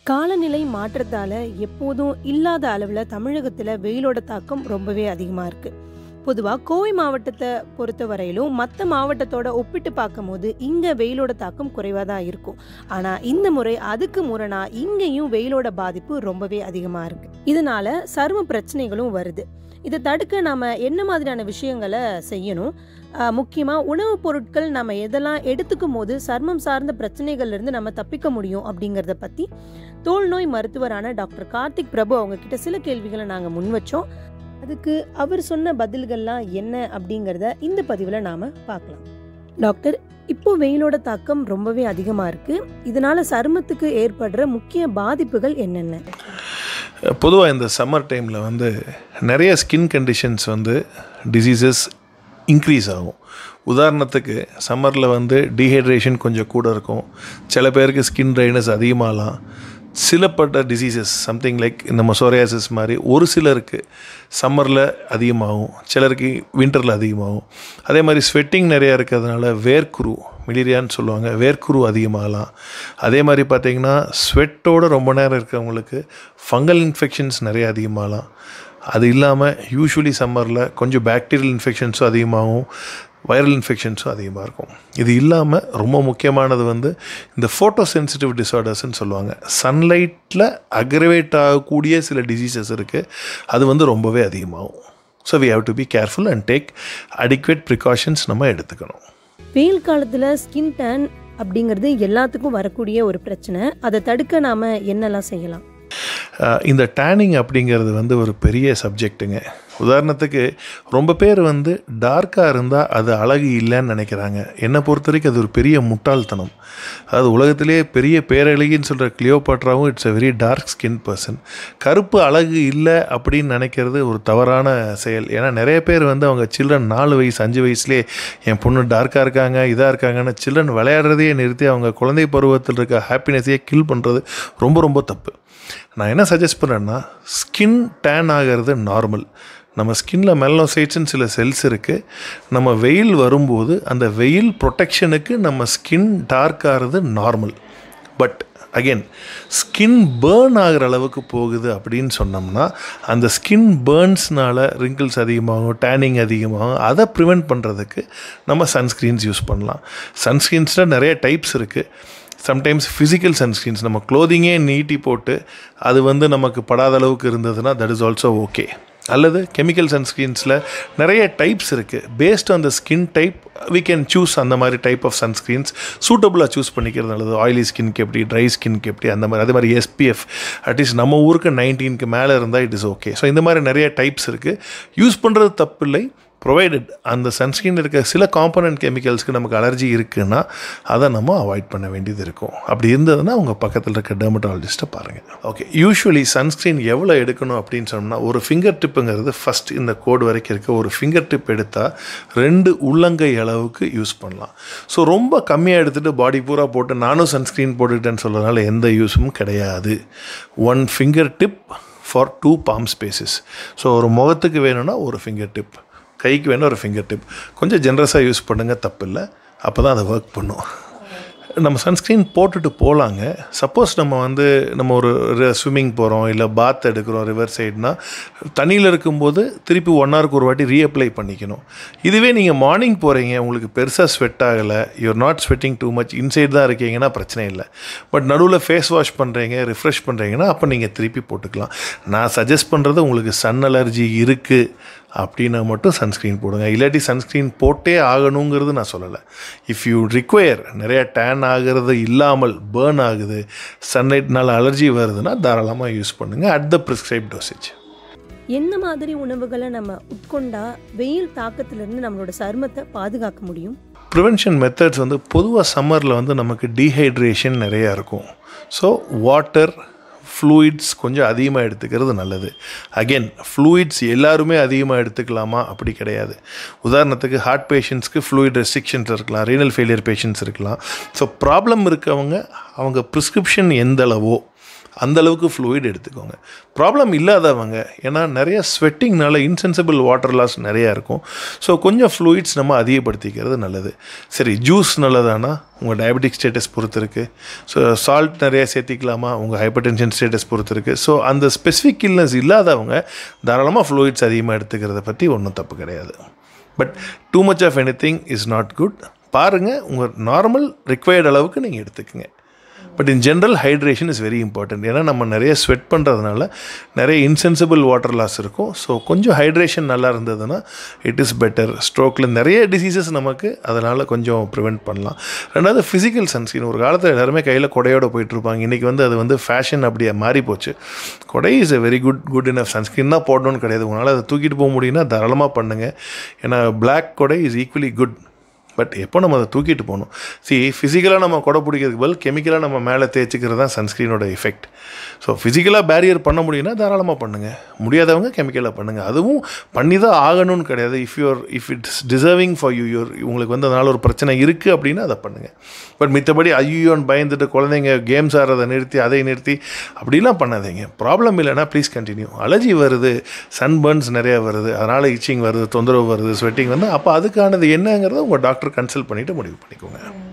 காலநிலை மாற்றத்தால எப்போதும் இல்லாத அளவுல தமிழகத்துல வெயிலோட தாக்கம் ரொம்பவே அதிகமா இருக்கு பொதுவா கோவை மாவட்டத்தை பொறுத்த வரையிலும் மற்ற மாவட்டத்தோட ஒப்பிட்டு பார்க்கும்போது இங்க வெயிலோட தாக்கம் குறைவா தான் இருக்கும் ஆனா இந்த முறை அதுக்கு முரணா இங்கேயும் வெயிலோட பாதிப்பு ரொம்பவே அதிகமா இருக்கு இதனால சரும பிரச்சனைகளும் வருது இதை தடுக்க நாம என்ன மாதிரியான விஷயங்களை செய்யணும் ஆஹ் முக்கியமா உணவுப் பொருட்கள் நம்ம எதெல்லாம் எடுத்துக்கும் போது சர்மம் சார்ந்த பிரச்சனைகள்ல இருந்து நம்ம தப்பிக்க முடியும் அப்படிங்கறத பத்தி தோல் நோய் மருத்துவரான டாக்டர் கார்த்திக் பிரபு அவங்க கிட்ட சில கேள்விகளை நாங்க முன் வச்சோம் அதுக்கு அவர் சொன்ன பதில்கள்லாம் என்ன அப்படிங்கறத இந்த பதிவுல நாம பார்க்கலாம் டாக்டர் இப்போ வெயிலோட தாக்கம் ரொம்பவே அதிகமா இருக்கு இதனால சருமத்துக்கு ஏற்படுற முக்கிய பாதிப்புகள் என்னென்ன பொதுவாக இந்த சம்மர் டைமில் வந்து நிறைய ஸ்கின் கண்டிஷன்ஸ் வந்து டிசீசஸ் இன்க்ரீஸ் ஆகும் உதாரணத்துக்கு சம்மரில் வந்து டீஹைட்ரேஷன் கொஞ்சம் கூட இருக்கும் சில பேருக்கு ஸ்கின் ட்ரைனஸ் அதிகமாகலாம் சிலப்பட்ட டிசீசஸ் சம்திங் லைக் இந்த மொசோரியாசிஸ் மாதிரி ஒரு சிலருக்கு சம்மரில் அதிகமாகும் சிலருக்கு வின்டரில் அதிகமாகும் அதே மாதிரி ஸ்வெட்டிங் நிறையா இருக்கிறதுனால வேர்க்குரு மிலிரியான்னு சொல்லுவாங்க வேர்க்குரு அதிகமாகலாம் அதே மாதிரி பார்த்திங்கன்னா ஸ்வெட்டோடு ரொம்ப நேரம் இருக்கிறவங்களுக்கு ஃபங்கல் இன்ஃபெக்ஷன்ஸ் நிறைய அதிகமாகலாம் அது இல்லாமல் யூஸ்வலி சம்மரில் கொஞ்சம் பாக்டீரியல் இன்ஃபெக்ஷன்ஸும் அதிகமாகும் வைரல் இன்ஃபெக்ஷன்ஸும் அதிகமாக இருக்கும் இது இல்லாமல் ரொம்ப முக்கியமானது வந்து இந்த ஃபோட்டோ சென்சிட்டிவ் டிஸார்டர்ஸ்னு சொல்லுவாங்க சன்லைட்டில் அக்ரவேட் ஆகக்கூடிய சில டிசீசஸ் இருக்குது அது வந்து ரொம்பவே அதிகமாகும் so we have to be careful and take adequate precautions நம்ம எடுத்துக்கணும் வெயில் காலத்துல ஸ்கின் டேன் அப்படிங்கிறது எல்லாத்துக்கும் வரக்கூடிய ஒரு பிரச்சனை அதை தடுக்க நாம என்னெல்லாம் செய்யலாம் அஹ் இந்த டேனிங் அப்படிங்கிறது வந்து ஒரு பெரிய சப்ஜெக்ட்டுங்க உதாரணத்துக்கு ரொம்ப பேர் வந்து டார்க்காக இருந்தால் அது அழகு இல்லைன்னு நினைக்கிறாங்க என்னை பொறுத்த வரைக்கும் அது ஒரு பெரிய முட்டாள்தனம் அதாவது உலகத்திலேயே பெரிய பேரழகின்னு சொல்கிற கிளியோபாட்ராவும் it's a very dark skin person கருப்பு அழகு இல்லை அப்படின்னு நினைக்கிறது ஒரு தவறான செயல் ஏன்னா நிறைய பேர் வந்து அவங்க சில்ட்ரன் நாலு வயசு அஞ்சு வயசுலேயே என் பொண்ணு டார்க்காக இருக்காங்க இதாக இருக்காங்கன்னு சில்ட்ரன் விளையாடுறதையே நிறுத்தி அவங்க குழந்தை பருவத்தில் இருக்க ஹாப்பினஸையே கில் பண்ணுறது ரொம்ப ரொம்ப தப்பு நான் என்ன சஜஸ்ட் பண்ணுறேன்னா ஸ்கின் டேன் ஆகிறது நார்மல் நம்ம ஸ்கின்ல மெலனோசைட்ஸ்னு சில செல்ஸ் இருக்குது நம்ம வெயில் வரும்போது அந்த வெயில் ப்ரொடெக்ஷனுக்கு நம்ம ஸ்கின் டார்க் ஆகிறது normal but again skin burn ஆகிற அளவுக்கு போகுது அப்படின்னு சொன்னோம்னா அந்த ஸ்கின் பேர்ன்ஸ்னால ரிங்கிள்ஸ் அதிகமாகும் டேனிங் அதிகமாகும் அதை ப்ரிவெண்ட் பண்ணுறதுக்கு நம்ம சன்ஸ்க்ரீன்ஸ் யூஸ் பண்ணலாம் சன்ஸ்க்ரீன்ஸில் நிறைய டைப்ஸ் இருக்குது சம்டைம்ஸ் ஃபிசிக்கல் சன்ஸ்க்ரீன்ஸ் நம்ம க்ளோதிங்கே நீட்டி போட்டு அது வந்து நமக்கு படாத அளவுக்கு இருந்ததுன்னா தட் இஸ் ஆல்சோ ஓகே அல்லது கெமிக்கல் சன்ஸ்க்ரீன்ஸில் நிறைய டைப்ஸ் இருக்குது based on the skin type we can choose அந்த மாதிரி டைப் ஆஃப் சன்ஸ்க்ரீன்ஸ் சூட்டபுளாக சூஸ் பண்ணிக்கிறது நல்லது ஆயிலி ஸ்கின்க்கு எப்படி ட்ரை ஸ்கின்க்கு எப்படி அந்த மாதிரி அதே மாதிரி எஸ்பிஎஃப் அட்லீஸ்ட் நம்ம ஊருக்கு நைன்டீனுக்கு மேலே இருந்தால் இட் இஸ் ஓகே ஸோ இந்த மாதிரி நிறைய டைப்ஸ் இருக்குது யூஸ் பண்ணுறது தப்பில்லை ப்ரொவைடட் அந்த சன்ஸ்கிரீனில் இருக்க சில காம்பனன்ட் கெமிக்கல்ஸ்க்கு நமக்கு அலர்ஜி இருக்குன்னா அதை நம்ம அவாய்ட் பண்ண வேண்டியது இருக்கும் அப்படி இருந்ததுன்னா உங்கள் பக்கத்தில் இருக்க டெர்மட்டாலஜிஸ்ட்டை பாருங்கள் ஓகே யூஸ்வலி சன்ஸ்க்ரீன் எவ்வளோ எடுக்கணும் அப்படின்னு சொன்னோம்னா ஒரு ஃபிங்கர் டிப்புங்கிறது ஃபஸ்ட் இந்த கோடு வரைக்கும் இருக்க ஒரு ஃபிங்கர் டிப் எடுத்தால் ரெண்டு உள்ளங்கை அளவுக்கு யூஸ் பண்ணலாம் ஸோ ரொம்ப கம்மியாக எடுத்துகிட்டு பாடி பூரா போட்டு நானும் சன்ஸ்க்ரீன் போட்டுக்கிட்டேன்னு சொல்கிறதுனால எந்த யூஸும் கிடையாது one finger tip for two palm spaces so ஒரு முகத்துக்கு வேணும்னா ஒரு ஃபிங்கர் டிப் கைக்கு வேணும் ஒரு ஃபிங்கர் டிப் கொஞ்சம் ஜென்ரஸாக யூஸ் பண்ணுங்கள் தப்பில்லை அப்போ தான் அதை ஒர்க் பண்ணும் நம்ம சன்ஸ்க்ரீன் போட்டுட்டு போகலாங்க சப்போஸ் நம்ம வந்து நம்ம ஒரு ஸ்விம்மிங் போகிறோம் இல்லை பாத் எடுக்கிறோம் ரிவர் சைட்னா தண்ணியில் இருக்கும்போது திருப்பி ஒன் ஹவருக்கு ஒரு வாட்டி ரீஅப்ளை பண்ணிக்கணும் இதுவே நீங்கள் மார்னிங் போகிறீங்க உங்களுக்கு பெருசாக ஸ்வெட் ஆகலை you're not sweating too much inside தான் இருக்கீங்கன்னா பிரச்சனை இல்லை பட் நடுவில் ஃபேஸ் வாஷ் பண்ணுறீங்க ரிஃப்ரெஷ் பண்ணுறீங்கன்னா அப்போ நீங்கள் திருப்பி போட்டுக்கலாம் நான் சஜஸ்ட் பண்ணுறது உங்களுக்கு சன் அலர்ஜி இருக்குது அப்படின்னா மட்டும் சன்ஸ்க்ரீன் போடுங்க இல்லாட்டி சன்ஸ்க்ரீன் போட்டே ஆகணுங்கிறது நான் சொல்லலை இஃப் யூ ரிக்வயர் நிறைய டேன் ஆகிறது இல்லாமல் பேர்ன் ஆகுது சன்லைட்னால அலர்ஜி வருதுன்னா தாராளமாக யூஸ் பண்ணுங்கள் அட் த ப்ரிஸ்கிரைப் டோசேஜ் எந்த மாதிரி உணவுகளை நம்ம உட்கொண்டா வெயில் தாக்கத்திலிருந்து நம்மளோட சருமத்தை பாதுகாக்க முடியும் ப்ரிவென்ஷன் மெத்தட்ஸ் வந்து பொதுவாக சம்மரில் வந்து நமக்கு டீஹைட்ரேஷன் நிறையா இருக்கும் ஸோ வாட்டர் ஃப்ளூயிட்ஸ் கொஞ்சம் அதிகமாக எடுத்துக்கிறது நல்லது அகெயின் ஃப்ளூயிட்ஸ் எல்லாருமே அதிகமாக எடுத்துக்கலாமா அப்படி கிடையாது உதாரணத்துக்கு ஹார்ட் பேஷண்ட்ஸ்க்கு ஃப்ளூயிட் ரெஸ்ட்ரிக்ஷன்ஸ் இருக்கலாம் ரீனல் ஃபெயிலியர் பேஷண்ட்ஸ் இருக்கலாம் ஸோ ப்ராப்ளம் இருக்கவங்க அவங்க ப்ரிஸ்கிரிப்ஷன் எந்த அளவோ அந்த அளவுக்கு ஃப்ளூயிட் எடுத்துக்கோங்க ப்ராப்ளம் இல்லாதவங்க ஏன்னா நிறைய ஸ்வெட்டிங்னால இன்சென்சிபிள் வாட்டர் லாஸ் நிறையா இருக்கும் ஸோ கொஞ்சம் ஃப்ளூயிட்ஸ் நம்ம அதிகப்படுத்திக்கிறது நல்லது சரி ஜூஸ் நல்லதானா உங்கள் டயபெட்டிக் ஸ்டேட்டஸ் பொறுத்து இருக்குது ஸோ சால்ட் நிறைய சேர்த்திக்கலாமா உங்கள் ஹைப்பர் டென்ஷன் ஸ்டேட்டஸ் பொறுத்து இருக்குது ஸோ அந்த ஸ்பெசிஃபிக் இல்னஸ் இல்லாதவங்க தாராளமாக ஃப்ளூயிட்ஸ் அதிகமாக எடுத்துக்கிறத பற்றி ஒன்றும் தப்பு கிடையாது but too much of any thing is not good பாருங்கள் உங்கள் நார்மல் ரிக்வயர்ட் அளவுக்கு நீங்கள் எடுத்துக்கங்க but in general hydration is very important ஏன்னா நம்ம நிறைய ஸ்வெட் பண்ணுறதுனால நிறைய இன்சென்சிபிள் வாட்டர் லாஸ் இருக்கும் ஸோ கொஞ்சம் ஹைட்ரேஷன் நல்லா இருந்ததுன்னா இட் இஸ் பெட்டர் ஸ்ட்ரோக்கில் நிறைய டிசீசஸ் நமக்கு அதனால் கொஞ்சம் ப்ரிவெண்ட் பண்ணலாம் ரெண்டாவது ஃபிசிக்கல் சன்ஸ்கிரீன் ஒரு காலத்தில் எல்லாருமே கையில் கொடையோட போயிட்டுருப்பாங்க இன்றைக்கி வந்து அது வந்து ஃபேஷன் அப்படியே மாறி போச்சு கொடை is a very good good enough sunscreen தான் போடணும்னு கிடையாது உங்களால் அதை தூக்கிட்டு போக முடியும்னா தாராளமாக பண்ணுங்கள் ஏன்னா பிளாக் கொடை இஸ் ஈக்குவலி குட் பட் எப்போ நம்ம அதை தூக்கிட்டு போகணும் சி ஃபிசிக்கலாக நம்ம கொடை பிடிக்கிறதுக்கு பதில் கெமிக்கலாக நம்ம மேலே தேய்ச்சிக்கிறது தான் சன்ஸ்க்ரீனோட எஃபெக்ட் ஸோ ஃபிசிக்கலாக பேரியர் பண்ண முடியும்னா தாராளமாக பண்ணுங்கள் முடியாதவங்க கெமிக்கலாக பண்ணுங்கள் அதுவும் பண்ணி தான் ஆகணும்னு கிடையாது if your if it's deserving for you your உங்களுக்கு வந்து அதனால் ஒரு பிரச்சனை இருக்குது அப்படின்னா அதை பண்ணுங்கள் பட் மித்தபடி ஐயோன்னு பயந்துட்டு குழந்தைங்க கேம்ஸ் ஆடுறதை நிறுத்தி அதை நிறுத்தி அப்படிலாம் பண்ணாதீங்க ப்ராப்ளம் இல்லைன்னா ப்ளீஸ் கண்டினியூ அலர்ஜி வருது சன்பர்ன்ஸ் நிறையா வருது அதனால் இச்சிங் வருது தொந்தரவு வருது ஸ்வெட்டிங் வந்து அப்போ அதுக்கானது என்னங்கிறத உங்கள் டாக்டர் கன்சல்ட் பண்ணிவிட்டு முடிவு பண்ணிக்கோங்க